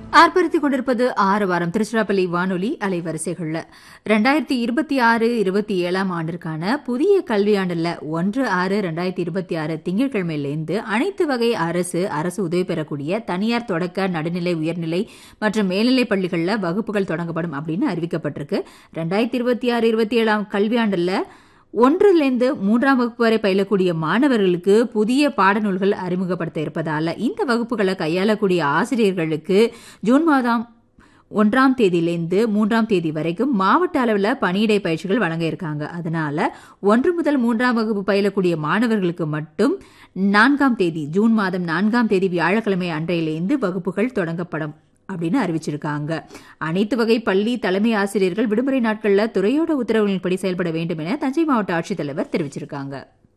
ஆர்ப்பரித்துக் கொண்டிருப்பது ஆறு வாரம் திருச்சிராப்பள்ளி வானொலி அலைவரிசைகள்ல ரெண்டாயிரத்தி இருபத்தி ஆறு இருபத்தி ஏழாம் ஆண்டிற்கான புதிய கல்வியாண்டுல ஒன்று ஆறு ரெண்டாயிரத்தி இருபத்தி ஆறு திங்கட்கிழமையிலிருந்து அனைத்து வகை அரசு அரசு உதவி பெறக்கூடிய தனியார் தொடக்க நடுநிலை உயர்நிலை மற்றும் மேல்நிலைப் பள்ளிகளில் வகுப்புகள் தொடங்கப்படும் அப்படின்னு அறிவிக்கப்பட்டிருக்கு ரெண்டாயிரத்தி இருபத்தி ஆறு இருபத்தி ஏழாம் கல்வியாண்டுல ஒன்றிலிருந்து மூன்றாம் வகுப்பு வரை பயிலக்கூடிய மாணவர்களுக்கு புதிய பாடநூல்கள் அறிமுகப்படுத்த இருப்பதால இந்த வகுப்புகளை கையாளக்கூடிய ஆசிரியர்களுக்கு ஜூன் மாதம் ஒன்றாம் தேதியிலேருந்து மூன்றாம் தேதி வரைக்கும் மாவட்ட அளவில் பணியிடை பயிற்சிகள் வழங்க இருக்காங்க அதனால ஒன்று முதல் மூன்றாம் வகுப்பு பயிலக்கூடிய மாணவர்களுக்கு மட்டும் நான்காம் தேதி ஜூன் மாதம் நான்காம் தேதி வியாழக்கிழமை அன்றையிலேருந்து வகுப்புகள் தொடங்கப்படும் அப்படின்னு அறிவிச்சிருக்காங்க அனைத்து வகை பள்ளி தலைமை ஆசிரியர்கள் விடுமுறை நாட்களில் துறையோட உத்தரவுகளின்படி செயல்பட வேண்டும் என தஞ்சை மாவட்ட ஆட்சித்தலைவர் தெரிவிச்சிருக்காங்க